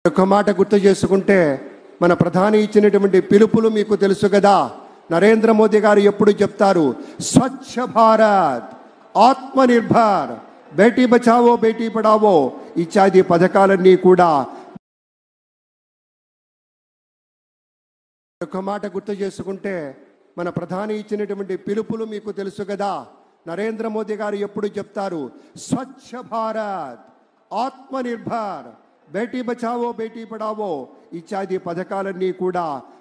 ఒక మాట గుర్తు చేసుకుంటే మన ప్రధాని ఇచ్చినటువంటి పిలుపులు మీకు తెలుసు కదా నరేంద్ర మోదీ గారు ఎప్పుడు చెప్తారు స్వచ్ఛ భారత్ ఆత్మ నిర్భర్ బేటీ బచావో బేటీ పడావో ఇత్యాది పథకాలన్నీ కూడా ఒక మాట గుర్తు చేసుకుంటే మన ప్రధాని ఇచ్చినటువంటి పిలుపులు మీకు తెలుసు కదా నరేంద్ర మోదీ గారు ఎప్పుడు చెప్తారు స్వచ్ఛ భారత్ ఆత్మ నిర్భర్ బేటీ బచావో బేటీ పడావో ఇత్యాది పథకాలన్నీ కూడా